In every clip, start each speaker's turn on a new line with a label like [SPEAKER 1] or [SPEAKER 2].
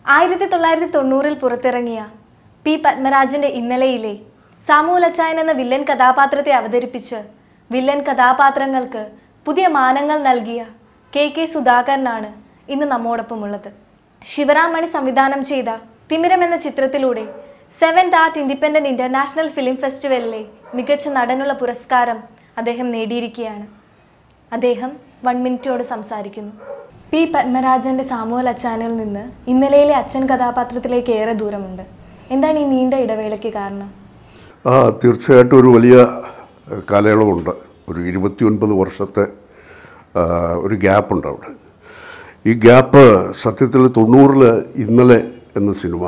[SPEAKER 1] ആയിരത്തി തൊള്ളായിരത്തി തൊണ്ണൂറിൽ പുറത്തിറങ്ങിയ പി പത്മരാജന്റെ ഇന്നലെയിലെ സാമൂലച്ചായൻ എന്ന വില്ലൻ കഥാപാത്രത്തെ അവതരിപ്പിച്ച് വില്ലൻ കഥാപാത്രങ്ങൾക്ക് പുതിയ മാനങ്ങൾ നൽകിയ കെ കെ സുധാകരനാണ് ഇന്ന് നമ്മോടൊപ്പമുള്ളത് ശിവറാം മണി സംവിധാനം ചെയ്ത തിമിരം എന്ന ചിത്രത്തിലൂടെ seventh art independent international film ഫെസ്റ്റിവലിലെ മികച്ച നടനുള്ള പുരസ്കാരം അദ്ദേഹം നേടിയിരിക്കുകയാണ് അദ്ദേഹം വൺ മിനിറ്റോട് സംസാരിക്കുന്നു പി പത്മരാജന്റെ സാമൂഹൽ അച്ചാനിൽ നിന്ന് ഇന്നലെയിലെ അച്ഛൻ കഥാപാത്രത്തിലേക്ക് ഏറെ ദൂരമുണ്ട് എന്താണ് ഈ നീണ്ട ഇടവേളയ്ക്ക് കാരണം
[SPEAKER 2] ആ തീർച്ചയായിട്ടും ഒരു വലിയ ഏഹ്, കാലയളവുണ്ട് ഒരു ഇരുപത്തിയൊൻപത് വർഷത്തെ ആ, ഒരു ഗ്യാപ്പുണ്ട് അവിടെ ഈ ഗ്യാപ്പ് സത്യത്തിൽ തൊണ്ണൂറിൽ ഇന്നലെ എന്ന സിനിമ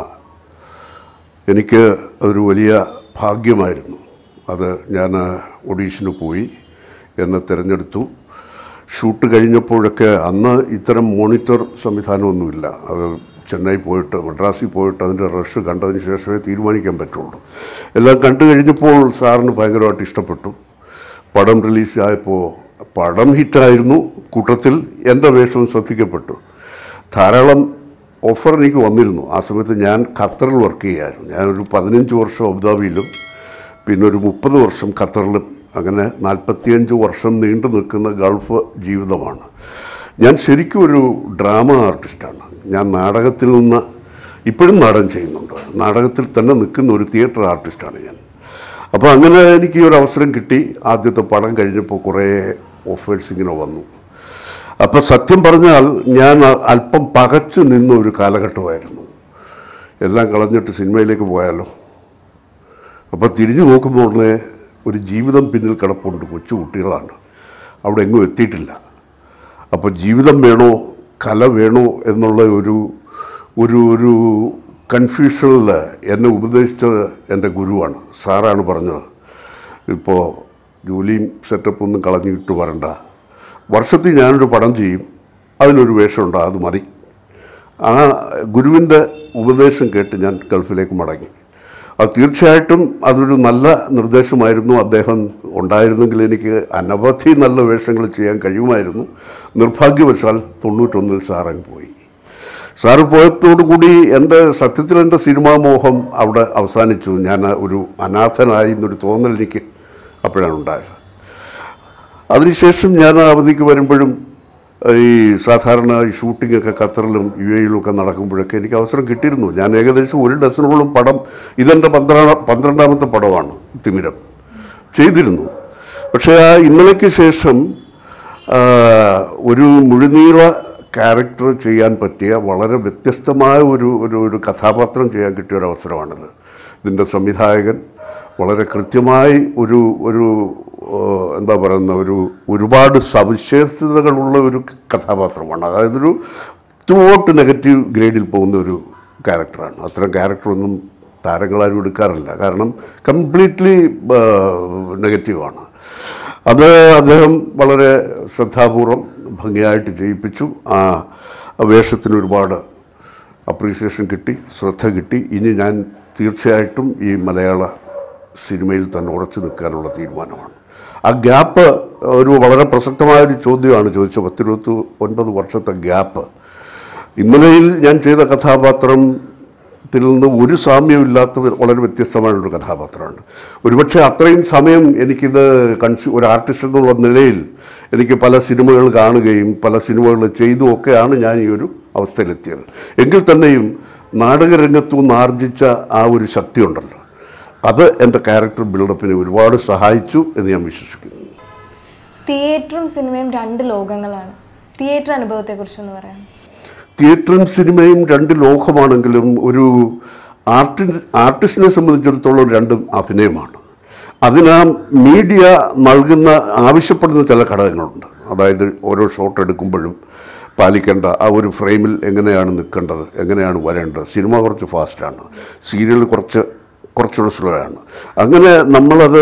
[SPEAKER 2] എനിക്ക് അതൊരു വലിയ ഭാഗ്യമായിരുന്നു അത് ഞാൻ ഒഡീഷന് പോയി എന്നെ തിരഞ്ഞെടുത്തു ഷൂട്ട് കഴിഞ്ഞപ്പോഴൊക്കെ അന്ന് ഇത്തരം മോണിറ്റർ സംവിധാനമൊന്നുമില്ല അത് ചെന്നൈ പോയിട്ട് മദ്രാസിൽ പോയിട്ട് അതിൻ്റെ റഷ് കണ്ടതിന് ശേഷമേ തീരുമാനിക്കാൻ പറ്റുള്ളൂ എല്ലാം കണ്ടു കഴിഞ്ഞപ്പോൾ സാറിന് ഭയങ്കരമായിട്ട് ഇഷ്ടപ്പെട്ടു പടം റിലീസ് ആയപ്പോൾ പടം ഹിറ്റായിരുന്നു കൂട്ടത്തിൽ എൻ്റെ വേഷവും ശ്രദ്ധിക്കപ്പെട്ടു ധാരാളം ഓഫർ എനിക്ക് വന്നിരുന്നു ആ സമയത്ത് ഞാൻ ഖത്തറിൽ വർക്ക് ചെയ്യായിരുന്നു ഞാനൊരു പതിനഞ്ച് വർഷം അബുദാബിയിലും പിന്നെ ഒരു മുപ്പത് വർഷം ഖത്തറിലും അങ്ങനെ നാൽപ്പത്തിയഞ്ച് വർഷം നീണ്ടു നിൽക്കുന്ന ഗൾഫ് ജീവിതമാണ് ഞാൻ ശരിക്കും ഒരു ഡ്രാമ ആർട്ടിസ്റ്റാണ് ഞാൻ നാടകത്തിൽ നിന്ന് ഇപ്പോഴും നാടകം ചെയ്യുന്നുണ്ട് നാടകത്തിൽ തന്നെ നിൽക്കുന്ന ഒരു തിയേറ്റർ ആർട്ടിസ്റ്റാണ് ഞാൻ അപ്പോൾ അങ്ങനെ എനിക്ക് ഈ ഒരു അവസരം കിട്ടി ആദ്യത്തെ പടം കഴിഞ്ഞപ്പോൾ കുറേ ഓഫേഴ്സ് ഇങ്ങനെ വന്നു അപ്പോൾ സത്യം പറഞ്ഞാൽ ഞാൻ അല്പം പകച്ചു നിന്ന ഒരു കാലഘട്ടമായിരുന്നു എല്ലാം കളഞ്ഞിട്ട് സിനിമയിലേക്ക് പോയാലോ അപ്പോൾ തിരിഞ്ഞു നോക്കുമ്പോൾ ഉടനെ ഒരു ജീവിതം പിന്നിൽ കിടപ്പുണ്ട് കൊച്ചു കുട്ടികളാണ് അവിടെ എങ്ങും എത്തിയിട്ടില്ല അപ്പോൾ ജീവിതം വേണോ കല വേണോ എന്നുള്ള ഒരു ഒരു ഒരു കൺഫ്യൂഷനിൽ എന്നെ ഉപദേശിച്ചത് എൻ്റെ ഗുരുവാണ് സാറാണ് പറഞ്ഞത് ഇപ്പോൾ ജോലിയും സെറ്റപ്പ് ഒന്നും കളഞ്ഞിട്ട് വരണ്ട വർഷത്തിൽ ഞാനൊരു പടം ചെയ്യും അതിലൊരു വേഷമുണ്ട് അത് മതി ആ ഗുരുവിൻ്റെ ഉപദേശം കേട്ട് ഞാൻ ഗൾഫിലേക്ക് മടങ്ങി അത് തീർച്ചയായിട്ടും അതൊരു നല്ല നിർദ്ദേശമായിരുന്നു അദ്ദേഹം ഉണ്ടായിരുന്നെങ്കിൽ എനിക്ക് അനവധി നല്ല വേഷങ്ങൾ ചെയ്യാൻ കഴിയുമായിരുന്നു നിർഭാഗ്യവശാൽ തൊണ്ണൂറ്റൊന്നിൽ സാറങ്ങ് പോയി സാറ് പോയതോടുകൂടി എൻ്റെ സത്യത്തിൽ എൻ്റെ സിനിമാ മോഹം അവിടെ അവസാനിച്ചു ഞാൻ ഒരു അനാഥനായി എന്നൊരു തോന്നൽ എനിക്ക് അപ്പോഴാണ് ഉണ്ടായത് അതിനുശേഷം ഞാൻ അവധിക്ക് വരുമ്പോഴും ഈ സാധാരണ ഈ ഷൂട്ടിങ്ങൊക്കെ ഖത്തറിലും യു എയിലും ഒക്കെ നടക്കുമ്പോഴൊക്കെ എനിക്ക് അവസരം കിട്ടിയിരുന്നു ഞാൻ ഏകദേശം ഒരു ഡസനോളം പടം ഇതെൻ്റെ പന്ത്രണ്ട പന്ത്രണ്ടാമത്തെ പടമാണ് തിമിരം ചെയ്തിരുന്നു പക്ഷേ ആ ഇന്നലേക്ക് ശേഷം ആ, ഒരു മുഴുനീള ക്യാരക്ടർ ചെയ്യാൻ പറ്റിയ വളരെ വ്യത്യസ്തമായ ഒരു ഒരു ഒരു കഥാപാത്രം ചെയ്യാൻ കിട്ടിയ ഒരു അവസരമാണിത് ഇതിൻ്റെ സംവിധായകൻ വളരെ കൃത്യമായി ഒരു ഒരു ആ, എന്താ പറയുന്ന ഒരു ഒരുപാട് സവിശേഷതകളുള്ള ഒരു കഥാപാത്രമാണ് അതായത് ഒരു ത്രൂ ഔട്ട് നെഗറ്റീവ് ഗ്രേഡിൽ പോകുന്ന ഒരു ക്യാരക്ടറാണ് അത്തരം ക്യാരക്ടറൊന്നും താരങ്ങളാരും എടുക്കാറില്ല കാരണം കംപ്ലീറ്റ്ലി നെഗറ്റീവാണ് അത് അദ്ദേഹം വളരെ ശ്രദ്ധാപൂർവം ഭംഗിയായിട്ട് ചെയ്യിപ്പിച്ചു ആ വേഷത്തിന് ഒരുപാട് അപ്രീസിയേഷൻ കിട്ടി ശ്രദ്ധ കിട്ടി ഇനി ഞാൻ തീർച്ചയായിട്ടും ഈ മലയാള സിനിമയിൽ തന്നെ ഉറച്ചു നിൽക്കാനുള്ള തീരുമാനമാണ് ആ ഗ്യാപ്പ് ഒരു വളരെ പ്രസക്തമായ ഒരു ചോദ്യമാണ് ചോദിച്ചത് പത്തിരുപത്തി ഒൻപത് വർഷത്തെ ഗ്യാപ്പ് ഇന്നലെയിൽ ഞാൻ ചെയ്ത കഥാപാത്രത്തിൽ നിന്ന് ഒരു സാമ്യമില്ലാത്ത ഒരു വളരെ വ്യത്യസ്തമായൊരു കഥാപാത്രമാണ് ഒരുപക്ഷെ അത്രയും സമയം എനിക്കിത് കൺസ്യൂ ഒരു ആർട്ടിസ്റ്റ് എന്നുള്ള നിലയിൽ എനിക്ക് പല സിനിമകൾ കാണുകയും പല സിനിമകൾ ചെയ്തും ഒക്കെയാണ് ഞാൻ ഈ ഒരു അവസ്ഥയിലെത്തിയത് എങ്കിൽ തന്നെയും നാടകരംഗത്തു നിന്ന് ആർജിച്ച ആ ഒരു ശക്തിയുണ്ടല്ലോ അത് എൻ്റെ ക്യാരക്ടർ ബിൽഡപ്പിനെ ഒരുപാട് സഹായിച്ചു എന്ന് ഞാൻ വിശ്വസിക്കുന്നു
[SPEAKER 1] തിയേറ്ററും സിനിമയും രണ്ട് ലോകങ്ങളാണ് തിയേറ്റർ അനുഭവത്തെക്കുറിച്ചൊന്ന് പറയാം
[SPEAKER 2] തിയേറ്ററും സിനിമയും രണ്ട് ലോകമാണെങ്കിലും ഒരു ആർട്ടി ആർട്ടിസ്റ്റിനെ സംബന്ധിച്ചിടത്തോളം രണ്ടും അഭിനയമാണ് അതിന് ആ മീഡിയ നൽകുന്ന ആവശ്യപ്പെടുന്ന ചില ഘടകങ്ങളുണ്ട് അതായത് ഓരോ ഷോട്ട് എടുക്കുമ്പോഴും പാലിക്കേണ്ട ആ ഒരു ഫ്രെയിമിൽ എങ്ങനെയാണ് നിൽക്കേണ്ടത് എങ്ങനെയാണ് വരേണ്ടത് സിനിമ കുറച്ച് ഫാസ്റ്റാണ് സീരിയൽ കുറച്ച് കുറച്ചുകൂടെ സ്ലോ ആണ് അങ്ങനെ നമ്മളത്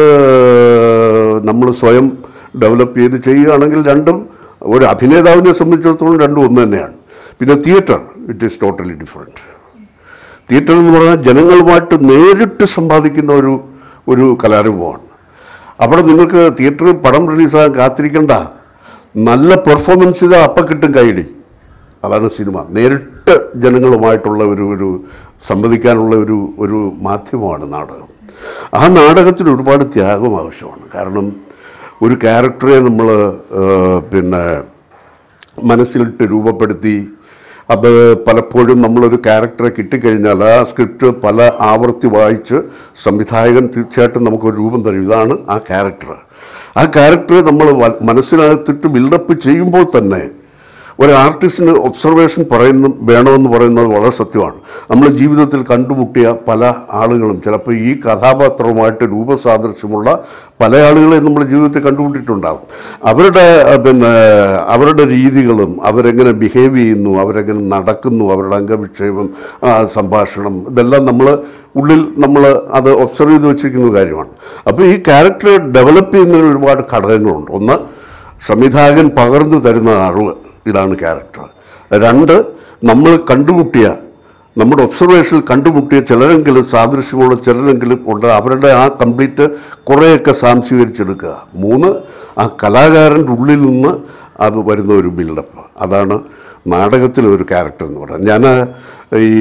[SPEAKER 2] നമ്മൾ സ്വയം ഡെവലപ്പ് ചെയ്ത് ചെയ്യുകയാണെങ്കിൽ രണ്ടും ഒരു അഭിനേതാവിനെ സംബന്ധിച്ചിടത്തോളം രണ്ടും ഒന്ന് തന്നെയാണ് പിന്നെ theatre it is totally different theatre എന്ന് പറഞ്ഞാൽ ജനങ്ങളുമായിട്ട് നേരിട്ട് സമ്പാദിക്കുന്ന ഒരു ഒരു കലാരൂപമാണ് അവിടെ നിങ്ങൾക്ക് തിയേറ്ററിൽ പടം റിലീസാകാൻ കാത്തിരിക്കേണ്ട നല്ല പെർഫോമൻസ് ചെയ്താൽ അപ്പം കിട്ടും കൈയടി അതാണ് സിനിമ നേരിട്ട് നേരിട്ട് ജനങ്ങളുമായിട്ടുള്ള ഒരു ഒരു സംവദിക്കാനുള്ള ഒരു ഒരു മാധ്യമമാണ് നാടകം ആ നാടകത്തിന് ഒരുപാട് ത്യാഗം ആവശ്യമാണ് കാരണം ഒരു ക്യാരക്ടറെ നമ്മൾ പിന്നെ മനസ്സിലിട്ട് രൂപപ്പെടുത്തി അത് പലപ്പോഴും നമ്മളൊരു ക്യാരക്ടറെ കിട്ടിക്കഴിഞ്ഞാൽ ആ സ്ക്രിപ്റ്റ് പല ആവർത്തി വായിച്ച് സംവിധായകൻ തീർച്ചയായിട്ടും നമുക്കൊരു രൂപം തരും ഇതാണ് ആ ക്യാരക്ടർ ആ ക്യാരക്ടറെ നമ്മൾ വ- മനസ്സിനകത്തിട്ട് ബിൽഡപ്പ് ചെയ്യുമ്പോൾ തന്നെ ഒരു ആർട്ടിസ്റ്റിന് ഒബ്സർവേഷൻ പറയുന്നു വേണമെന്ന് പറയുന്നത് വളരെ സത്യമാണ് നമ്മൾ ജീവിതത്തിൽ കണ്ടുമുട്ടിയ പല ആളുകളും ചിലപ്പോൾ ഈ കഥാപാത്രവുമായിട്ട് രൂപസാദൃശ്യമുള്ള പല ആളുകളെ നമ്മൾ ജീവിതത്തിൽ കണ്ടുമുട്ടിയിട്ടുണ്ടാകും അവരുടെ അഹ്, പിന്നെ അവരുടെ രീതികളും അവരെങ്ങനെ ബിഹേവ് ചെയ്യുന്നു അവരെങ്ങനെ നടക്കുന്നു അവരുടെ അംഗവിക്ഷേപം ആ, സംഭാഷണം ഇതെല്ലാം നമ്മൾ ഉള്ളിൽ നമ്മൾ അത് ഒബ്സർവ് ചെയ്ത് വെച്ചിരിക്കുന്ന കാര്യമാണ് അപ്പോൾ ഈ ക്യാരക്ടർ ഡെവലപ്പ് ചെയ്യുന്നതിന് ഒരുപാട് ഘടകങ്ങളുണ്ട് ഒന്ന് സംവിധായകൻ പകർന്നു തരുന്ന അറിവ് ഇതാണ് ക്യാരക്ടർ രണ്ട് നമ്മൾ കണ്ടുമുട്ടിയ നമ്മുടെ ഒബ്സർവേഷനിൽ കണ്ടുമുട്ടിയ ചിലരെങ്കിലും സാദൃശ്യമുള്ള ചിലരെങ്കിലും ഉണ്ട് അവരുടെ ആ കംപ്ലീറ്റ് കുറേയൊക്കെ സാംശീകരിച്ചെടുക്കുക മൂന്ന് ആ കലാകാരൻ്റെ ഉള്ളിൽ നിന്ന് അത് വരുന്ന ഒരു ബിൽഡപ്പ് അതാണ് നാടകത്തിലെ ഒരു ക്യാരക്ടർ എന്ന് പറയുന്നത് ഞാൻ ഈ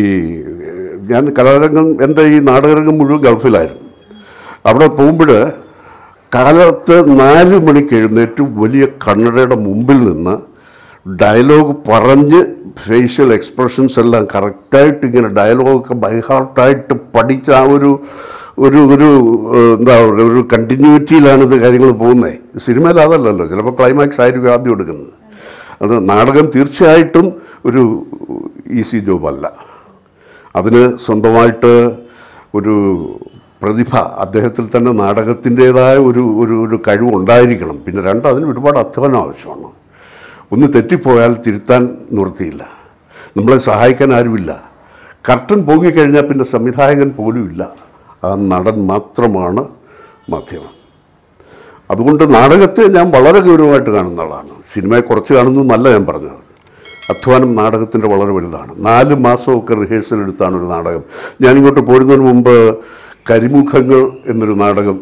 [SPEAKER 2] ഞാൻ കലാരംഗം എൻ്റെ ഈ നാടകരംഗം മുഴുവൻ ഗൾഫിലായിരുന്നു അവിടെ പോകുമ്പോൾ കാലത്ത് നാല് മണിക്ക് എഴുന്നേറ്റ് വലിയ കണ്ണടയുടെ മുമ്പിൽ നിന്ന് ഡയലോഗ് പറഞ്ഞ് ഫേഷ്യൽ എക്സ്പ്രഷൻസ് എല്ലാം കറക്റ്റായിട്ട് ഇങ്ങനെ ഡയലോഗൊക്കെ ബൈഹാർട്ടായിട്ട് പഠിച്ച ആ ഒരു ഒരു ഒരു ഏഹ്, എന്താ പറയുക ഒരു കണ്ടിന്യൂറ്റിയിലാണ് ഇത് കാര്യങ്ങൾ പോകുന്നത് സിനിമയിൽ അതല്ലല്ലോ ചിലപ്പോൾ ക്ലൈമാക്സ് ആയിരിക്കും ആദ്യം എടുക്കുന്നത് അത് നാടകം തീർച്ചയായിട്ടും ഒരു ഈസി ജോബല്ല അതിന് സ്വന്തമായിട്ട് ഒരു പ്രതിഭ അദ്ദേഹത്തിൽ തന്നെ നാടകത്തിൻ്റേതായ ഒരു ഒരു ഒരു കഴിവുണ്ടായിരിക്കണം പിന്നെ രണ്ട് അതിന് ഒരുപാട് അധ്വാനം ആവശ്യമാണ് ഒന്ന് തെറ്റിപ്പോയാൽ തിരുത്താൻ നിവൃത്തിയില്ല നമ്മളെ സഹായിക്കാൻ ആരുമില്ല കർട്ടൻ പൊങ്ങിക്കഴിഞ്ഞാൽ പിന്നെ സംവിധായകൻ പോലും ഇല്ല ആ നടൻ മാത്രമാണ് മാധ്യമം അതുകൊണ്ട് നാടകത്തെ ഞാൻ വളരെ ഗൗരവമായിട്ട് കാണുന്ന ആളാണ് സിനിമയെ കുറച്ച് കാണുന്നു എന്നല്ല ഞാൻ പറഞ്ഞത് അധ്വാനം നാടകത്തിൻ്റെ വളരെ വലുതാണ് നാല് മാസമൊക്കെ റിഹേഴ്സൽ എടുത്താണ് ഒരു നാടകം ഞാനിങ്ങോട്ട് പോരുന്നതിന് മുമ്പ് കരിമുഖങ്ങൾ എന്നൊരു നാടകം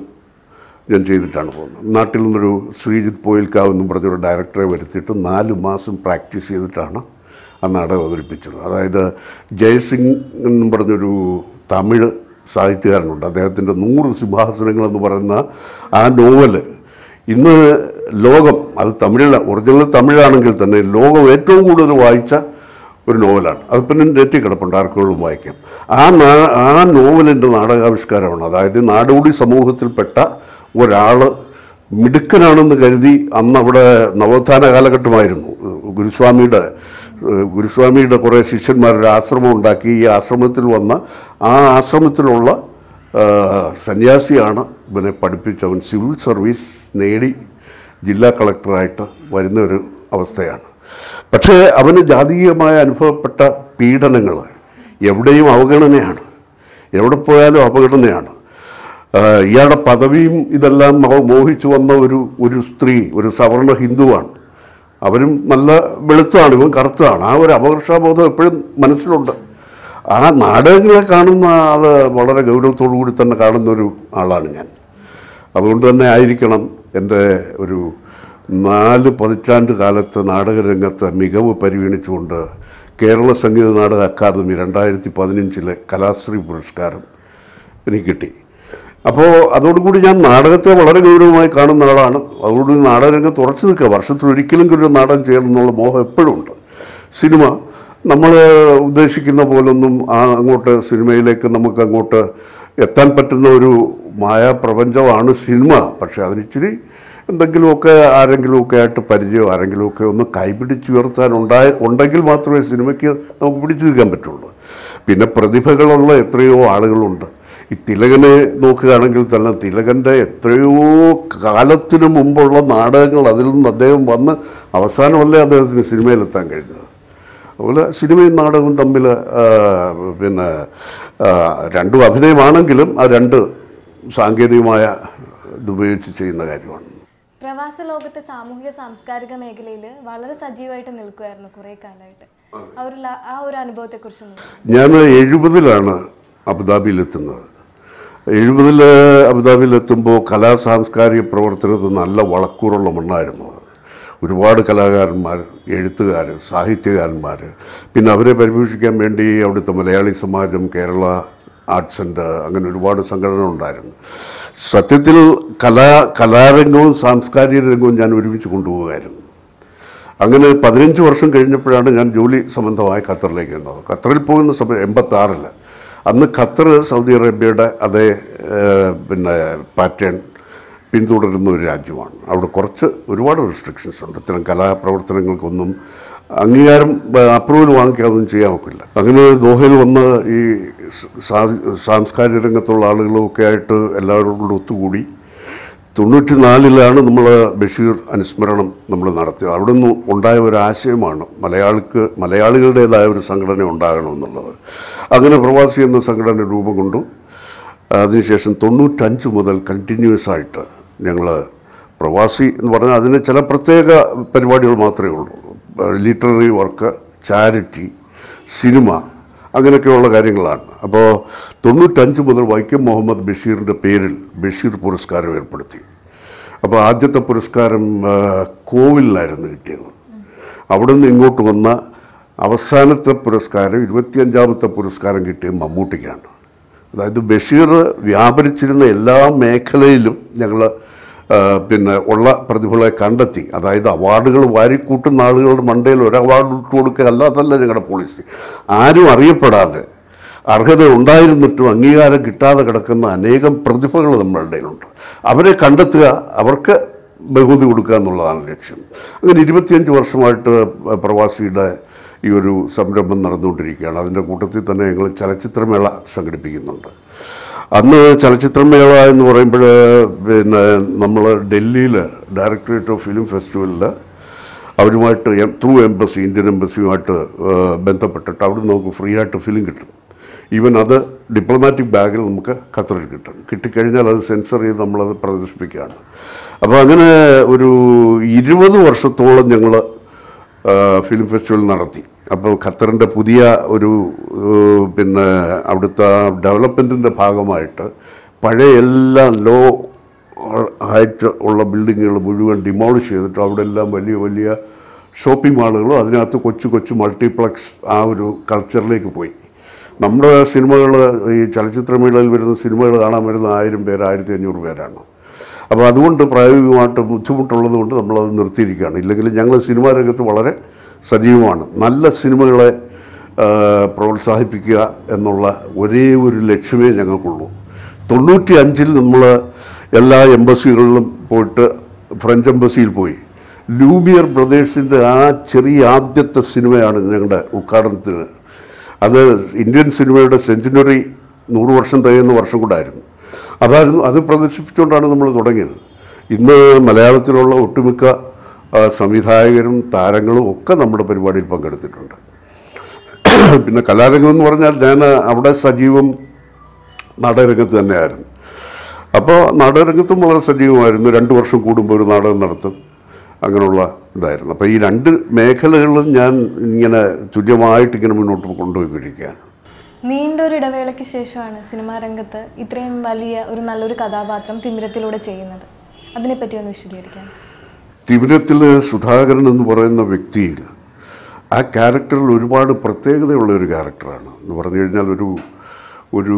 [SPEAKER 2] ഞാൻ ചെയ്തിട്ടാണ് പോകുന്നത് നാട്ടിൽ നിന്നൊരു ശ്രീജിത്ത് പോയിൽക്കാവ് എന്നും പറഞ്ഞൊരു ഡയറക്ടറെ വരുത്തിയിട്ട് നാല് മാസം പ്രാക്ടീസ് ചെയ്തിട്ടാണ് ആ നാടകം അവതരിപ്പിച്ചത് അതായത് ജയസിംഗ് എന്നും പറഞ്ഞൊരു തമിഴ് സാഹിത്യകാരനുണ്ട് അദ്ദേഹത്തിൻ്റെ നൂറ് സിംഹാസനങ്ങൾ എന്ന് പറയുന്ന ആ നോവല് ഇന്ന് ലോകം അത് തമിഴിൽ ഒറിജിനൽ തമിഴാണെങ്കിൽ തന്നെ ലോകം ഏറ്റവും കൂടുതൽ വായിച്ച ഒരു നോവലാണ് അത് പിന്നെ നെറ്റിൽ കിടപ്പുണ്ട് ആർക്കുകളും വായിക്കാം ആ നാ ആ നോവലിൻ്റെ നാടകാവിഷ്കാരമാണ് അതായത് നാടോടി സമൂഹത്തിൽപ്പെട്ട ഒരാൾ മിടുക്കനാണെന്ന് കരുതി അന്ന് അവിടെ നവോത്ഥാന കാലഘട്ടമായിരുന്നു ഗുരുസ്വാമിയുടെ ഏഹ് ഗുരുസ്വാമിയുടെ കുറേ ശിഷ്യന്മാരുടെ ആശ്രമം ഉണ്ടാക്കി ഈ ആശ്രമത്തിൽ വന്ന ആ ആശ്രമത്തിലുള്ള ആ, സന്യാസിയാണ് ഇവനെ പഠിപ്പിച്ചവൻ സിവിൽ സർവീസ് നേടി ജില്ലാ കളക്ടറായിട്ട് വരുന്ന ഒരു അവസ്ഥയാണ് പക്ഷേ അവന് ജാതീയമായ അനുഭവപ്പെട്ട പീഡനങ്ങൾ എവിടെയും അവഗണനയാണ് എവിടെ പോയാലും അവഗണനയാണ് ആ, ഇയാളുടെ പദവിയും ഇതെല്ലാം അവ മോഹിച്ചു വന്ന ഒരു ഒരു സ്ത്രീ ഒരു സവർണ ഹിന്ദുവാണ് അവരും നല്ല വെളുത്താണ് ഇവൻ കറുത്തതാണ് ആ ഒരു അപകർഷാബോധം എപ്പോഴും മനസ്സിലുണ്ട് ആ നാടകങ്ങളെ കാണുന്ന ആൾ വളരെ ഗൗരവത്തോടു കൂടി തന്നെ കാണുന്ന ഒരു ആളാണ് ഞാൻ അതുകൊണ്ട് തന്നെ ആയിരിക്കണം എൻ്റെ ഒരു നാല് പതിറ്റാണ്ട് കാലത്ത് നാടകരംഗത്ത് മികവ് പരിഗണിച്ചുകൊണ്ട് കേരള സംഗീത നാടക അക്കാദമി രണ്ടായിരത്തി പതിനഞ്ചിലെ കലാശ്രീ പുരസ്കാരം എനിക്ക് കിട്ടി അപ്പോൾ അതോടുകൂടി ഞാൻ നാടകത്തെ വളരെ ഗൗരവമായി കാണുന്ന ആളാണ് അതുകൊണ്ട് നാടകരംഗത്ത് ഉറച്ചു നിൽക്കുക വർഷത്തിൽ ഒരിക്കലും ഒരു നാടകം ചെയ്യണം എന്നുള്ള മോഹം എപ്പോഴും ഉണ്ട് സിനിമ നമ്മൾ ഉദ്ദേശിക്കുന്ന പോലൊന്നും ആ അങ്ങോട്ട് സിനിമയിലേക്ക് നമുക്ക് അങ്ങോട്ട് എത്താൻ പറ്റുന്ന ഒരു മായാപ്രപഞ്ചമാണ് സിനിമ പക്ഷെ അതിനിച്ചിരി എന്തെങ്കിലുമൊക്കെ ആരെങ്കിലുമൊക്കെ ആയിട്ട് പരിചയം ആരെങ്കിലുമൊക്കെ ഒന്ന് കൈപിടിച്ചുയർത്താൻ ഉണ്ടായ ഉണ്ടെങ്കിൽ മാത്രമേ സിനിമയ്ക്ക് നമുക്ക് പിടിച്ചു നിൽക്കാൻ പറ്റുള്ളൂ പിന്നെ പ്രതിഭകളുള്ള എത്രയോ ആളുകളുണ്ട് ഈ തിലകനെ നോക്കുകയാണെങ്കിൽ തന്നെ തിലകൻ്റെ എത്രയോ കാലത്തിനു മുമ്പുള്ള നാടകങ്ങൾ അതിൽ നിന്ന് അദ്ദേഹം വന്ന് അവസാനമല്ലേ അദ്ദേഹത്തിന് സിനിമയിലെത്താൻ കഴിഞ്ഞത് അതുപോലെ സിനിമയും നാടകവും തമ്മിൽ ആ, പിന്നെ ആ, രണ്ടും അഭിനയമാണെങ്കിലും ആ രണ്ട് സാങ്കേതികമായ ഇതുപയോഗിച്ച് ചെയ്യുന്ന കാര്യമാണ്
[SPEAKER 1] പ്രവാസ ലോകത്തെ സാമൂഹിക സാംസ്കാരിക മേഖലയിൽ വളരെ സജീവമായിട്ട് നിൽക്കുമായിരുന്നു കുറേ കാലമായിട്ട് ആ ഒരു ല- ആ ഒരു അനുഭവത്തെ കുറിച്ച്
[SPEAKER 2] ഞാൻ എഴുപതിലാണ് അബുദാബിയിലെത്തുന്നത് എഴുപതിൽ അബുദാബിയിലെത്തുമ്പോൾ കലാ സാംസ്കാരിക പ്രവർത്തനത്തിൽ നല്ല വളക്കൂറുള്ള മണ്ണായിരുന്നു അത് ഒരുപാട് കലാകാരന്മാർ എഴുത്തുകാർ സാഹിത്യകാരന്മാർ പിന്നെ അവരെ പരിപോഷിക്കാൻ വേണ്ടി അവിടുത്തെ മലയാളി സമാജം കേരള ആർട്സ് സെൻറ്റർ അങ്ങനെ ഒരുപാട് സംഘടന ഉണ്ടായിരുന്നു സത്യത്തിൽ കലാ കലാരംഗവും സാംസ്കാരിക രംഗവും ഞാൻ ഒരുമിച്ച് കൊണ്ടുപോകുമായിരുന്നു അങ്ങനെ പതിനഞ്ച് വർഷം കഴിഞ്ഞപ്പോഴാണ് ഞാൻ ജോലി സംബന്ധമായി ഖത്തറിലേക്ക് വന്നത് ഖത്തറിൽ പോകുന്ന സമയം എൺപത്താറിൽ അന്ന് ഖത്തർ സൗദി അറേബ്യയുടെ അതേ ഏഹ്, പിന്നെ പാറ്റേൺ പിന്തുടരുന്ന ഒരു രാജ്യമാണ് അവിടെ കുറച്ച് ഒരുപാട് റെസ്ട്രിക്ഷൻസ് ഉണ്ട് ഇത്തരം കലാപ്രവർത്തനങ്ങൾക്കൊന്നും അംഗീകാരം അപ്രൂവൽ വാങ്ങിക്കാതെ ഒന്നും ചെയ്യാൻ ഒക്കില്ല അങ്ങനെ ദോഹയിൽ വന്ന് ഈ സാ- സാംസ്കാരിക രംഗത്തുള്ള ആളുകളും ഒക്കെ ആയിട്ട് എല്ലാവരും കൂടെ ഒത്തുകൂടി തൊണ്ണൂറ്റി നാലിലാണ് നമ്മൾ ബഷീർ അനുസ്മരണം നമ്മൾ നടത്തിയത് അവിടെ നിന്ന് ഉണ്ടായ ഒരു ആശയമാണ് മലയാളിക്ക് മലയാളികളുടേതായ ഒരു സംഘടന ഉണ്ടാകണമെന്നുള്ളത് അങ്ങനെ പ്രവാസി എന്ന സംഘടന രൂപം കൊണ്ടു അതിനുശേഷം തൊണ്ണൂറ്റഞ്ച് മുതൽ കണ്ടിന്യൂസ് ആയിട്ട് ഞങ്ങൾ പ്രവാസി എന്ന് പറഞ്ഞാൽ അതിന് ചില പ്രത്യേക പരിപാടികൾ മാത്രമേ ഉള്ളൂ ലിറ്റററി വർക്ക് ചാരിറ്റി സിനിമ അങ്ങനെയൊക്കെയുള്ള കാര്യങ്ങളാണ് അപ്പോൾ തൊണ്ണൂറ്റഞ്ച് മുതൽ വൈക്കം മുഹമ്മദ് ബഷീറിൻ്റെ പേരിൽ ബഷീർ പുരസ്കാരം ഏർപ്പെടുത്തി അപ്പോൾ ആദ്യത്തെ പുരസ്കാരം ആ, കോവിലിനായിരുന്നു കിട്ടിയത് അവിടെ നിന്ന് ഇങ്ങോട്ട് വന്ന അവസാനത്തെ പുരസ്കാരം ഇരുപത്തിയഞ്ചാമത്തെ പുരസ്കാരം കിട്ടിയത് മമ്മൂട്ടിക്കാണ് അതായത് ബഷീർ വ്യാപരിച്ചിരുന്ന എല്ലാ മേഖലയിലും ഞങ്ങൾ പിന്നെ ഉള്ള പ്രതിഭകളെ കണ്ടെത്തി അതായത് അവാർഡുകൾ വാരിക്കൂട്ടുന്ന ആളുകളുടെ മണ്ടയിൽ ഒരു അവാർഡ് ഇട്ട് കൊടുക്കുക അല്ലാതല്ല ഞങ്ങളുടെ പോളിസി ആരും അറിയപ്പെടാതെ അർഹത ഉണ്ടായിരുന്നിട്ടും അംഗീകാരം കിട്ടാതെ കിടക്കുന്ന അനേകം പ്രതിഭകൾ നമ്മുടെ ഇടയിലുണ്ട് അവരെ കണ്ടെത്തുക അവർക്ക് ബഹുമതി കൊടുക്കുക എന്നുള്ളതാണ് ലക്ഷ്യം അങ്ങനെ ഇരുപത്തിയഞ്ച് വർഷമായിട്ട് പ്രവാസിയുടെ ഈ ഒരു സംരംഭം നടന്നുകൊണ്ടിരിക്കുകയാണ് അതിൻ്റെ കൂട്ടത്തിൽ തന്നെ ഞങ്ങൾ ചലച്ചിത്രമേള സംഘടിപ്പിക്കുന്നുണ്ട് അന്ന് ചലച്ചിത്രമേള എന്ന് പറയുമ്പോൾ പിന്നെ നമ്മൾ ഡൽഹിയിൽ ഡയറക്ടറേറ്റ് ഓഫ് ഫിലിം ഫെസ്റ്റിവലിൽ അവരുമായിട്ട് ത്രൂ എംബസി ഇന്ത്യൻ എംബസിയുമായിട്ട് ഏഹ്, ബന്ധപ്പെട്ടിട്ട് അവിടെ നമുക്ക് ഫ്രീ ആയിട്ട് ഫിലിം കിട്ടും ഈവൻ അത് ഡിപ്ലോമാറ്റിക് ബാഗിൽ നമുക്ക് ഖത്തറിൽ കിട്ടും കിട്ടിക്കഴിഞ്ഞാൽ അത് സെൻസർ ചെയ്ത് നമ്മളത് പ്രദർശിപ്പിക്കുകയാണ് അപ്പോൾ അങ്ങനെ ഒരു ഇരുപത് വർഷത്തോളം ഞങ്ങൾ ഫിലിം ഫെസ്റ്റിവൽ നടത്തി അപ്പോൾ ഖത്തറിൻ്റെ പുതിയ ഒരു ഏഹ്, പിന്നെ അവിടുത്തെ ഡെവലപ്മെൻറ്റിൻ്റെ ഭാഗമായിട്ട് പഴയ എല്ലാ ലോ ഹൈറ്റ് ഉള്ള ബിൽഡിങ്ങുകൾ മുഴുവൻ ഡിമോളിഷ് ചെയ്തിട്ട് അവിടെ എല്ലാം വലിയ വലിയ ഷോപ്പിംഗ് മാളുകളും അതിനകത്ത് കൊച്ചു കൊച്ചു മൾട്ടിപ്ലക്സ് ആ ഒരു കൾച്ചറിലേക്ക് പോയി നമ്മുടെ സിനിമകൾ ഈ ചലച്ചിത്രമേളയിൽ വരുന്ന സിനിമകൾ കാണാൻ വരുന്ന ആയിരം പേര് ആയിരത്തി അഞ്ഞൂറ് പേരാണ് അപ്പോൾ അതുകൊണ്ട് പ്രായോഗികമായിട്ട് ബുദ്ധിമുട്ടുള്ളത് കൊണ്ട് നമ്മളത് നിർത്തിയിരിക്കുകയാണ് ഇല്ലെങ്കിൽ ഞങ്ങൾ സിനിമാ രംഗത്ത് വളരെ സജീവമാണ് നല്ല സിനിമകളെ ആ, പ്രോത്സാഹിപ്പിക്കുക എന്നുള്ള ഒരേ ഒരു ലക്ഷ്യമേ ഞങ്ങൾക്കുള്ളൂ തൊണ്ണൂറ്റി അഞ്ചിൽ നമ്മൾ എല്ലാ എംബസികളിലും പോയിട്ട് ഫ്രഞ്ച് എംബസിയിൽ പോയി ലൂമിയർ ബ്രദേഴ്സിൻ്റെ ആ ചെറിയ ആദ്യത്തെ സിനിമയാണ് ഞങ്ങളുടെ ഉദ്ഘാടനത്തിന് അത് ഇന്ത്യൻ സിനിമയുടെ സെഞ്ചുറി നൂറ് വർഷം തികയുന്ന വർഷം കൂടായിരുന്നു അതായിരുന്നു അത് പ്രദർശിപ്പിച്ചുകൊണ്ടാണ് നമ്മൾ തുടങ്ങിയത് ഇന്ന് മലയാളത്തിലുള്ള ഒട്ടുമിക്ക ആ, സംവിധായകരും താരങ്ങളും ഒക്കെ നമ്മുടെ പരിപാടിയിൽ പങ്കെടുത്തിട്ടുണ്ട് പിന്നെ കലാരംഗം എന്ന് പറഞ്ഞാൽ ഞാൻ അവിടെ സജീവം നാടകരംഗത്ത് തന്നെയായിരുന്നു അപ്പോൾ നാടകരംഗത്തും വളരെ സജീവമായിരുന്നു രണ്ട് വർഷം കൂടുമ്പോൾ ഒരു നാടകം നടത്തും അങ്ങനെയുള്ള ഇതായിരുന്നു അപ്പോൾ ഈ രണ്ട് മേഖലകളിലും ഞാൻ ഇങ്ങനെ തുല്യമായിട്ട് ഇങ്ങനെ മുന്നോട്ട് കൊണ്ടുപോയിക്കൊണ്ടിരിക്കുകയാണ്
[SPEAKER 1] നീണ്ടൊരു ഇടവേളയ്ക്ക് ശേഷമാണ് സിനിമാ രംഗത്ത് ഇത്രയും വലിയ ഒരു നല്ലൊരു കഥാപാത്രം തിമിരത്തിലൂടെ ചെയ്യുന്നത് അതിനെപ്പറ്റി ഒന്ന് വിശദീകരിക്കാൻ
[SPEAKER 2] തിമിരത്തിൽ സുധാകരൻ എന്ന് പറയുന്ന വ്യക്തിയിൽ ആ ക്യാരക്ടറിൽ ഒരുപാട് പ്രത്യേകതയുള്ള ഒരു ക്യാരക്ടറാണ് എന്ന് പറഞ്ഞു കഴിഞ്ഞാൽ ഒരു ഒരു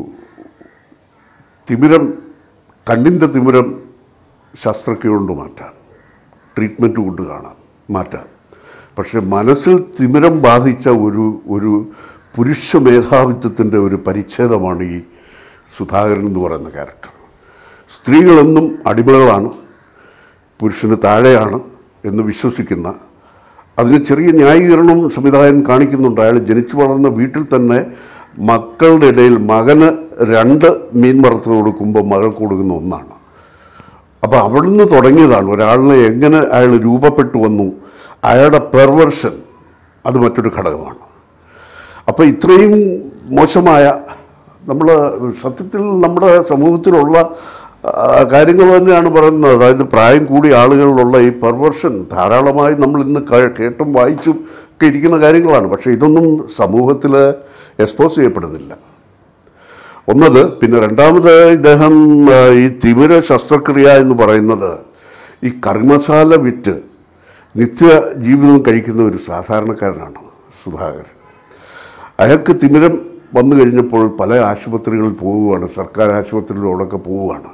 [SPEAKER 2] തിമിരം കണ്ണിൻ്റെ തിമിരം ശസ്ത്രക്രിയ കൊണ്ട് മാറ്റാം ട്രീറ്റ്മെൻറ്റ് കൊണ്ട് കാണാം മാറ്റാം പക്ഷെ മനസ്സിൽ തിമിരം ബാധിച്ച ഒരു ഒരു പുരുഷ മേധാവിത്വത്തിൻ്റെ ഒരു പരിച്ഛേദമാണ് ഈ സുധാകരൻ എന്ന് പറയുന്ന ക്യാരക്ടർ സ്ത്രീകളെന്നും അടിമകളാണ് പുരുഷന് താഴെയാണ് എന്ന് വിശ്വസിക്കുന്ന അതിന് ചെറിയ ന്യായീകരണം സംവിധായകൻ കാണിക്കുന്നുണ്ട് അയാൾ ജനിച്ചു വളർന്ന വീട്ടിൽ തന്നെ മക്കളുടെ ഇടയിൽ മകന് രണ്ട് മീൻ വറുത്ത് കൊടുക്കുമ്പോൾ മകൾക്ക് കൊടുക്കുന്ന ഒന്നാണ് അപ്പോൾ അവിടുന്ന് തുടങ്ങിയതാണ് ഒരാളിനെ എങ്ങനെ അയാൾ രൂപപ്പെട്ടു വന്നു അയാളുടെ പെർവർഷൻ അത് മറ്റൊരു ഘടകമാണ് അപ്പോൾ ഇത്രയും മോശമായ നമ്മൾ സത്യത്തിൽ നമ്മുടെ സമൂഹത്തിലുള്ള ആ, കാര്യങ്ങൾ തന്നെയാണ് പറയുന്നത് അതായത് പ്രായം കൂടിയ ആളുകളിലുള്ള ഈ പെർവർഷൻ ധാരാളമായി നമ്മൾ ഇന്ന് ക- കേട്ടും വായിച്ചും ഒക്കെ ഇരിക്കുന്ന കാര്യങ്ങളാണ് പക്ഷേ ഇതൊന്നും സമൂഹത്തിൽ എക്സ്പോസ് ചെയ്യപ്പെടുന്നില്ല ഒന്നത് പിന്നെ രണ്ടാമത് ഇദ്ദേഹം ആ, ഈ തിമിര ശസ്ത്രക്രിയ എന്ന് പറയുന്നത് ഈ കറി മസാല വിറ്റ് നിത്യ ജീവിതം കഴിക്കുന്ന ഒരു സാധാരണക്കാരനാണ് സുധാകരൻ അയാൾക്ക് തിമിരം വന്നു കഴിഞ്ഞപ്പോൾ പല ആശുപത്രികളിൽ പോവുകയാണ് സർക്കാർ ആശുപത്രികളിലോടൊക്കെ പോവുകയാണ്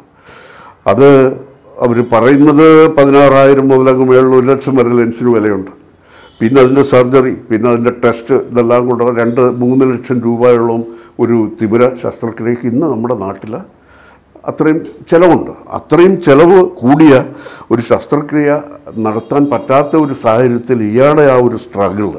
[SPEAKER 2] അത് അവർ പറയുന്നത് പതിനാറായിരം മുതലങ്ങ് മേളിൽ ഒരു ലക്ഷം വരെ ലെൻസിന് വിലയുണ്ട് പിന്നെ അതിൻ്റെ സർജറി പിന്നെ അതിൻ്റെ ടെസ്റ്റ് ഇതെല്ലാം കൂടെ രണ്ട് മൂന്ന് ലക്ഷം രൂപയോളം ഒരു തിമിര ശസ്ത്രക്രിയക്ക് ഇന്ന് നമ്മുടെ നാട്ടിൽ അത്രയും ചിലവുണ്ട് അത്രയും ചിലവ് കൂടിയ ഒരു ശസ്ത്രക്രിയ നടത്താൻ പറ്റാത്ത ഒരു സാഹചര്യത്തിൽ ഇയാളുടെ ആ ഒരു സ്ട്രഗിള്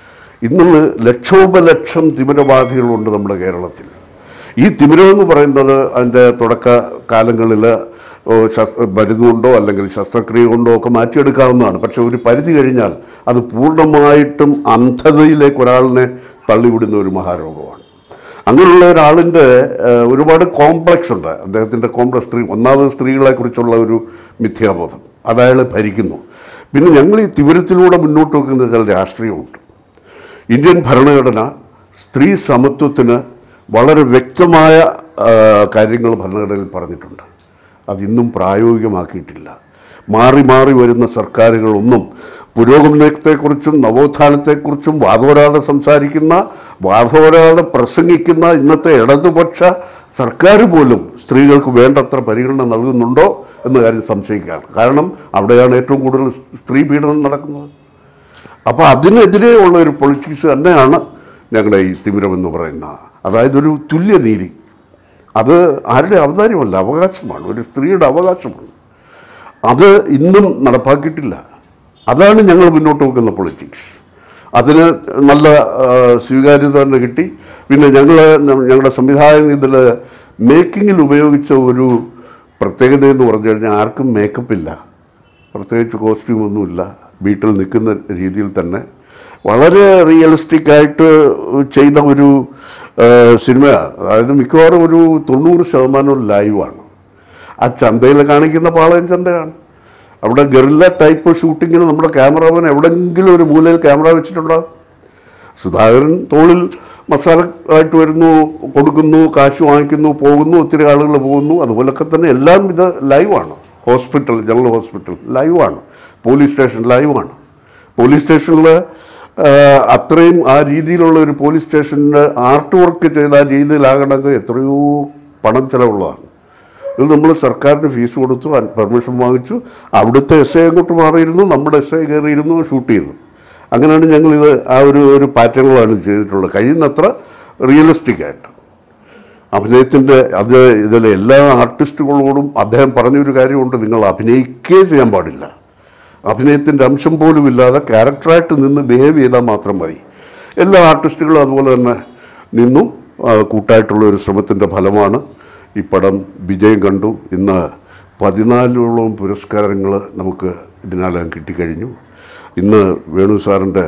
[SPEAKER 2] ഇന്ന് ലക്ഷോപലക്ഷം തിമിരബാധികളുണ്ട് നമ്മുടെ കേരളത്തിൽ ഈ തിമിരം എന്ന് പറയുന്നത് അതിൻ്റെ തുടക്ക കാലങ്ങളിൽ ഓ, ശസ് മരുന്നുകൊണ്ടോ അല്ലെങ്കിൽ ശസ്ത്രക്രിയ കൊണ്ടോ ഒക്കെ മാറ്റിയെടുക്കാവുന്നതാണ് പക്ഷെ ഒരു പരിധി കഴിഞ്ഞാൽ അത് പൂർണ്ണമായിട്ടും അന്ധതയിലേക്ക് ഒരാളിനെ തള്ളിവിടുന്ന ഒരു മഹാരോഗമാണ് അങ്ങനെയുള്ള ഒരാളിൻ്റെ ഏഹ്, ഒരുപാട് കോംപ്ലക്സ് ഉണ്ട് അദ്ദേഹത്തിൻ്റെ കോംപ്ലക്സ് സ്ത്രീ ഒന്നാമത് സ്ത്രീകളെക്കുറിച്ചുള്ള ഒരു മിഥ്യാബോധം അതയാൾ ഭരിക്കുന്നു പിന്നെ ഞങ്ങൾ ഈ തിമിരത്തിലൂടെ മുന്നോട്ട് വെക്കുന്ന ചില രാഷ്ട്രീയമുണ്ട് ഇന്ത്യൻ ഭരണഘടന സ്ത്രീ സമത്വത്തിന് വളരെ വ്യക്തമായ ആ, കാര്യങ്ങൾ ഭരണഘടനയിൽ പറഞ്ഞിട്ടുണ്ട് അതിന്നും പ്രായോഗികമാക്കിയിട്ടില്ല മാറി മാറി വരുന്ന സർക്കാരുകളൊന്നും പുരോഗമനത്തെക്കുറിച്ചും നവോത്ഥാനത്തെക്കുറിച്ചും വാദോരാതെ സംസാരിക്കുന്ന വാദോരാതെ പ്രസംഗിക്കുന്ന ഇന്നത്തെ ഇടതുപക്ഷ സർക്കാർ പോലും സ്ത്രീകൾക്ക് വേണ്ടത്ര പരിഗണന നൽകുന്നുണ്ടോ എന്ന കാര്യം സംശയിക്കുകയാണ് കാരണം അവിടെയാണ് ഏറ്റവും കൂടുതൽ സ്ത്രീ പീഡനം നടക്കുന്നത് അപ്പോൾ അതിനെതിരെ ഉള്ള ഒരു പൊളിറ്റിക്സ് തന്നെയാണ് ഞങ്ങളുടെ ഈ തിമിരം എന്ന് പറയുന്ന അതായത് ഒരു തുല്യനീതി അത് ആരുടെ അവതാരമല്ല അവകാശമാണ് ഒരു സ്ത്രീയുടെ അവകാശമാണ് അത് ഇന്നും നടപ്പാക്കിയിട്ടില്ല അതാണ് ഞങ്ങൾ മുന്നോട്ട് വെക്കുന്ന പൊളിറ്റിക്സ് അതിന് നല്ല ആ, സ്വീകാര്യത തന്നെ കിട്ടി പിന്നെ ഞങ്ങൾ ഞങ്ങളുടെ സംവിധായകൻ ഇതിൽ മേക്കിങ്ങിൽ ഉപയോഗിച്ച ഒരു പ്രത്യേകത എന്ന് പറഞ്ഞു കഴിഞ്ഞാൽ ആർക്കും മേക്കപ്പ് ഇല്ല പ്രത്യേകിച്ച് കോസ്റ്റ്യൂമൊന്നുമില്ല വീട്ടിൽ നിൽക്കുന്ന രീതിയിൽ തന്നെ വളരെ റിയലിസ്റ്റിക് ആയിട്ട് ചെയ്ത ഒരു ആ, സിനിമ അതായത് മിക്കവാറും ഒരു തൊണ്ണൂറ് ശതമാനം ലൈവാണ് ആ ചന്തയിൽ കാണിക്കുന്ന പാളയം ചന്തയാണ് അവിടെ ഗറില്ല ടൈപ്പ് ഷൂട്ടിങ്ങിന് നമ്മുടെ ക്യാമറാമാൻ എവിടെയെങ്കിലും ഒരു മൂലയിൽ ക്യാമറ വെച്ചിട്ടുണ്ടാകും സുധാകരൻ തോളിൽ മസാല ആയിട്ട് വരുന്നു കൊടുക്കുന്നു കാശ് വാങ്ങിക്കുന്നു പോകുന്നു ഒത്തിരി ആളുകൾ പോകുന്നു അതുപോലൊക്കെ തന്നെ എല്ലാം ഇത് ലൈവാണ് ഹോസ്പിറ്റൽ ജനറൽ ഹോസ്പിറ്റൽ ലൈവാണ് പോലീസ് സ്റ്റേഷൻ ലൈവാണ് പോലീസ് സ്റ്റേഷനിൽ അത്രയും ആ രീതിയിലുള്ള ഒരു പോലീസ് സ്റ്റേഷനിൽ ആർട്ട് വർക്ക് ചെയ്ത ആ രീതിയിലാകണമെങ്കിൽ എത്രയോ പണം ചിലവുള്ളതാണ് ഇത് നമ്മൾ സർക്കാരിന് ഫീസ് കൊടുത്തു പെർമിഷൻ വാങ്ങിച്ചു അവിടുത്തെ എസ് ഐ അങ്ങോട്ട് മാറിയിരുന്നു നമ്മുടെ എസ് ഐ കയറിയിരുന്നു ഷൂട്ട് ചെയ്തു അങ്ങനെയാണ് ഞങ്ങളിത് ആ ഒരു ഒരു പാറ്റേണുകളാണ് ചെയ്തിട്ടുള്ളത് കഴിയുന്നത്ര റിയലിസ്റ്റിക് ആയിട്ട് അഭിനയത്തിൻ്റെ അത് ഇതിലെ എല്ലാ ആർട്ടിസ്റ്റുകളോടും അദ്ദേഹം പറഞ്ഞൊരു കാര്യമുണ്ട് നിങ്ങൾ അഭിനയിക്കേ ചെയ്യാൻ പാടില്ല അഭിനയത്തിൻ്റെ അംശം പോലും ഇല്ലാതെ ക്യാരക്ടറായിട്ട് നിന്ന് ബിഹേവ് ചെയ്താൽ മാത്രം മതി എല്ലാ ആർട്ടിസ്റ്റുകളും അതുപോലെ തന്നെ നിന്നു ആ, കൂട്ടായിട്ടുള്ള ഒരു ശ്രമത്തിൻ്റെ ഫലമാണ് ഈ പടം വിജയം കണ്ടു ഇന്ന് പതിനാലോളം പുരസ്കാരങ്ങൾ നമുക്ക് ഇതിനകം കിട്ടിക്കഴിഞ്ഞു ഇന്ന് വേണു സാറിൻ്റെ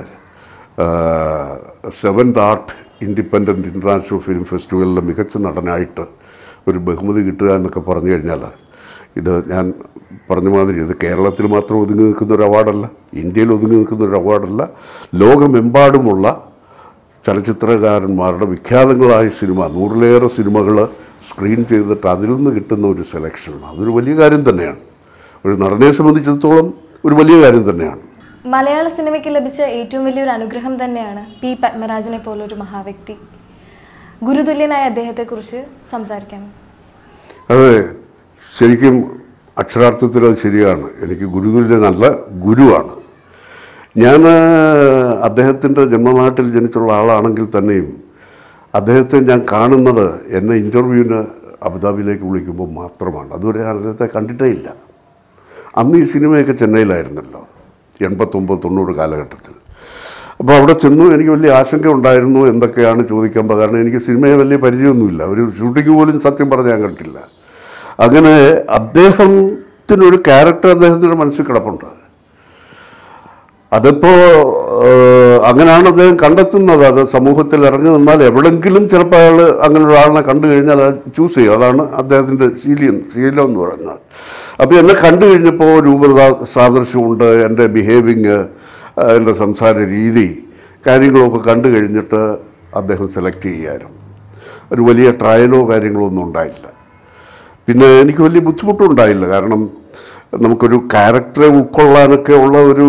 [SPEAKER 2] seventh art independent international film ഫെസ്റ്റിവലിലെ മികച്ച നടനായിട്ട് ഒരു ബഹുമതി കിട്ടുക എന്നൊക്കെ പറഞ്ഞു കഴിഞ്ഞാൽ ഇത് ഞാൻ പറഞ്ഞ മാതിരി ഇത് കേരളത്തിൽ മാത്രം ഒതുങ്ങി നിൽക്കുന്ന ഒരു അവാർഡല്ല ഇന്ത്യയിൽ ഒതുങ്ങി നിൽക്കുന്ന ഒരു അവാർഡല്ല ലോകമെമ്പാടുമുള്ള ചലച്ചിത്രകാരന്മാരുടെ വിഖ്യാതങ്ങളായ സിനിമ നൂറിലേറെ സിനിമകൾ സ്ക്രീൻ ചെയ്തിട്ട് അതിൽ നിന്ന് കിട്ടുന്ന ഒരു സെലക്ഷനാണ് അതൊരു വലിയ കാര്യം തന്നെയാണ് ഒരു നടനെ സംബന്ധിച്ചിടത്തോളം ഒരു വലിയ കാര്യം തന്നെയാണ്
[SPEAKER 1] മലയാള സിനിമയ്ക്ക് ലഭിച്ച ഏറ്റവും വലിയൊരു അനുഗ്രഹം തന്നെയാണ് പി പത്മരാജനെ പോലൊരു മഹാവ്യക്തി ഗുരുതുല്യനായ അദ്ദേഹത്തെക്കുറിച്ച് സംസാരിക്കാം
[SPEAKER 2] അതെ ശരിക്കും അക്ഷരാർത്ഥത്തിൽ അത് ശരിയാണ് എനിക്ക് ഗുരുതുല്യനല്ല ഗുരുവാണ് ഞാൻ അദ്ദേഹത്തിൻ്റെ ജന്മനാട്ടിൽ ജനിച്ചുള്ള ആളാണെങ്കിൽ തന്നെയും അദ്ദേഹത്തെ ഞാൻ കാണുന്നത് എന്നെ ഇൻ്റർവ്യൂവിന് അബുദാബിയിലേക്ക് വിളിക്കുമ്പോൾ മാത്രമാണ് അതുവരെ ഞാൻ അദ്ദേഹത്തെ കണ്ടിട്ടേ ഇല്ല അന്ന് ഈ സിനിമയൊക്കെ ചെന്നൈയിലായിരുന്നല്ലോ എൺപത്തൊമ്പത് തൊണ്ണൂറ് കാലഘട്ടത്തിൽ അപ്പോൾ അവിടെ ചെന്നു എനിക്ക് വലിയ ആശങ്ക ഉണ്ടായിരുന്നു എന്തൊക്കെയാണ് ചോദിക്കാൻ കാരണം എനിക്ക് സിനിമയെ വലിയ പരിചയമൊന്നുമില്ല ഒരു ഷൂട്ടിംഗ് പോലും സത്യം പറഞ്ഞ് ഞാൻ കണ്ടിട്ടില്ല അങ്ങനെ അദ്ദേഹത്തിനൊരു ക്യാരക്ടർ അദ്ദേഹത്തിൻ്റെ മനസ്സിൽ കിടപ്പുണ്ട് അതിപ്പോൾ അങ്ങനെയാണ് അദ്ദേഹം കണ്ടെത്തുന്നത് അത് സമൂഹത്തിൽ ഇറങ്ങി നിന്നാൽ എവിടെങ്കിലും ചിലപ്പോൾ അയാൾ അങ്ങനെ ഒരാളിനെ കണ്ടു കഴിഞ്ഞാൽ അത് ചൂസ് ചെയ്യും അതാണ് അദ്ദേഹത്തിൻ്റെ ശീലം ശീലം എന്ന് പറയുന്നത് അപ്പോൾ എന്നെ കണ്ടു കഴിഞ്ഞപ്പോൾ രൂപത സാദൃശ്യമുണ്ട് എൻ്റെ ബിഹേവിങ് എൻ്റെ സംസാര രീതി കാര്യങ്ങളൊക്കെ കണ്ടു കഴിഞ്ഞിട്ട് അദ്ദേഹം സെലക്ട് ചെയ്യായിരുന്നു ഒരു വലിയ ട്രയലോ കാര്യങ്ങളോ ഒന്നും ഉണ്ടായില്ല പിന്നെ എനിക്ക് വലിയ ബുദ്ധിമുട്ടുണ്ടായില്ല കാരണം നമുക്കൊരു ക്യാരക്ടറെ ഉൾക്കൊള്ളാനൊക്കെ ഉള്ള ഒരു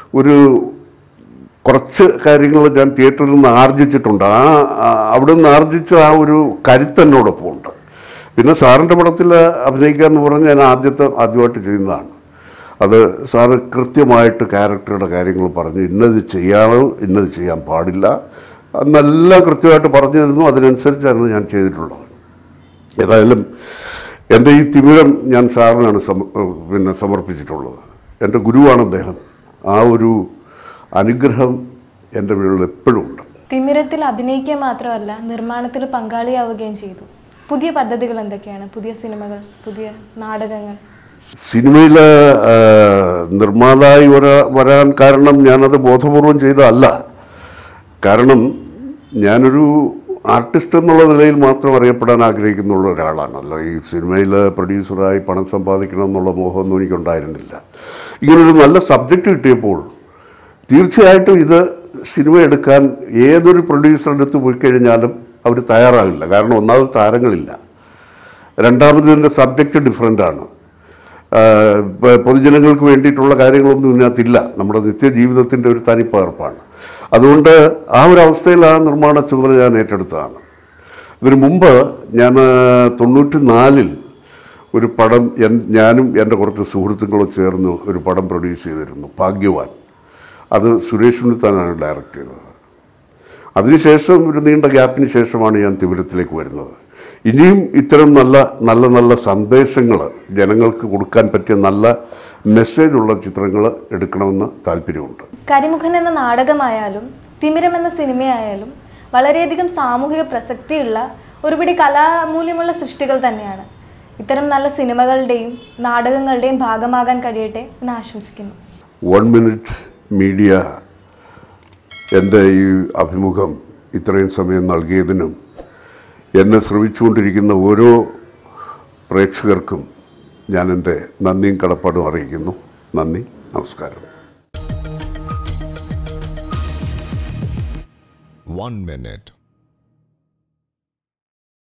[SPEAKER 2] ഒരു കുറച്ച് കാര്യങ്ങൾ ഞാൻ തിയേറ്ററിൽ നിന്ന് ആർജിച്ചിട്ടുണ്ട് ആ ആ- അവിടെ നിന്ന് ആർജിച്ച ആ ഒരു കരുത്ത് എന്നോടൊപ്പം ഉണ്ട് പിന്നെ സാറിൻ്റെ പടത്തിൽ അഭിനയിക്കുക എന്ന് പറഞ്ഞാൽ ഞാൻ ആദ്യത്തെ ആദ്യമായിട്ട് ചെയ്യുന്നതാണ് അത് സാറ് കൃത്യമായിട്ട് ക്യാരക്ടറുടെ കാര്യങ്ങൾ പറഞ്ഞ് ഇന്നത് ചെയ്യാമോ ഇന്നത് ചെയ്യാൻ പാടില്ല എന്നെല്ലാം കൃത്യമായിട്ട് പറഞ്ഞു തരുന്നു അതിനനുസരിച്ചാണ് ഞാൻ ചെയ്തിട്ടുള്ളത് ഏതായാലും എൻ്റെ ഈ തിമിരം ഞാൻ സാറിനാണ് സമ പിന്നെ സമർപ്പിച്ചിട്ടുള്ളത് എൻ്റെ ഗുരുവാണ് അദ്ദേഹം ആ ഒരു അനുഗ്രഹം എൻ്റെ വീട്ടിൽ എപ്പോഴും ഉണ്ട്
[SPEAKER 1] തിമിരത്തിൽ അഭിനയിക്കുക മാത്രമല്ല നിർമ്മാണത്തിൽ പങ്കാളിയാവുകയും ചെയ്തു പുതിയ പദ്ധതികൾ എന്തൊക്കെയാണ് പുതിയ സിനിമകൾ പുതിയ നാടകങ്ങൾ
[SPEAKER 2] സിനിമയിൽ നിർമ്മാതായി വരാ വരാൻ കാരണം ഞാനത് ബോധപൂർവം ചെയ്തതല്ല കാരണം ഞാനൊരു ആർട്ടിസ്റ്റ് എന്നുള്ള നിലയിൽ മാത്രം അറിയപ്പെടാൻ ആഗ്രഹിക്കുന്നുള്ള ഒരാളാണല്ലോ ഈ സിനിമയിൽ പ്രൊഡ്യൂസറായി പണം സമ്പാദിക്കണം എന്നുള്ള മോഹമൊന്നും എനിക്കുണ്ടായിരുന്നില്ല ഇങ്ങനൊരു നല്ല സബ്ജക്റ്റ് കിട്ടിയപ്പോൾ തീർച്ചയായിട്ടും ഇത് സിനിമ എടുക്കാൻ ഏതൊരു പ്രൊഡ്യൂസറുടെ അടുത്ത് പോയി കഴിഞ്ഞാലും അവർ തയ്യാറാകില്ല കാരണം ഒന്നാമത് താരങ്ങളില്ല രണ്ടാമത് ഇതിൻ്റെ സബ്ജക്റ്റ് ഡിഫറെൻ്റ് ആണ് ആഹ് പ- പൊതുജനങ്ങൾക്ക് വേണ്ടിയിട്ടുള്ള കാര്യങ്ങളൊന്നും ഇതിനകത്തില്ല നമ്മുടെ നിത്യജീവിതത്തിൻ്റെ ഒരു തനിപ്പകർപ്പാണ് അതുകൊണ്ട് ആ ഒരു അവസ്ഥയിൽ ആ നിർമ്മാണ ചുമതല ഞാൻ ഏറ്റെടുത്തതാണ് ഇതിനു മുമ്പ് ഞാൻ തൊണ്ണൂറ്റി നാലിൽ ഒരു പടം എൻ ഞാനും എൻ്റെ കുറച്ച് സുഹൃത്തുക്കളും ചേർന്ന് ഒരു പടം പ്രൊഡ്യൂസ് ചെയ്തിരുന്നു ഭാഗ്യവാൻ അത് സുരേഷ് ഉണ്ണിത്താനാണ് ഡയറക്റ്റ് ചെയ്തത് അതിനുശേഷം ഒരു നീണ്ട ഗ്യാപ്പിന് ശേഷമാണ് ഞാൻ തിമിരത്തിലേക്ക് വരുന്നത് ഇനിയും ഇത്തരം നല്ല നല്ല നല്ല സന്ദേശങ്ങൾ ജനങ്ങൾക്ക് കൊടുക്കാൻ പറ്റിയ നല്ല മെസ്സേജുള്ള ചിത്രങ്ങൾ എടുക്കണമെന്ന് താല്പര്യമുണ്ട്
[SPEAKER 1] കരിമുഖൻ എന്ന നാടകമായാലും തിമിരം എന്ന സിനിമയായാലും വളരെയധികം സാമൂഹിക പ്രസക്തിയുള്ള ഒരുപിടി കലാമൂല്യമുള്ള സൃഷ്ടികൾ തന്നെയാണ് ഇത്തരം നല്ല സിനിമകളുടെയും നാടകങ്ങളുടെയും ഭാഗമാകാൻ കഴിയട്ടെ എന്ന് ആശംസിക്കുന്നു
[SPEAKER 2] വൺ മിനിറ്റ് മീഡിയ എൻ്റെ ഈ അഭിമുഖം ഇത്രയും സമയം നൽകിയതിനും എന്നെ ശ്രമിച്ചുകൊണ്ടിരിക്കുന്ന ഓരോ പ്രേക്ഷകർക്കും ഞാൻ എൻ്റെ നന്ദിയും കടപ്പാടും അറിയിക്കുന്നു നന്ദി നമസ്കാരം
[SPEAKER 3] One minute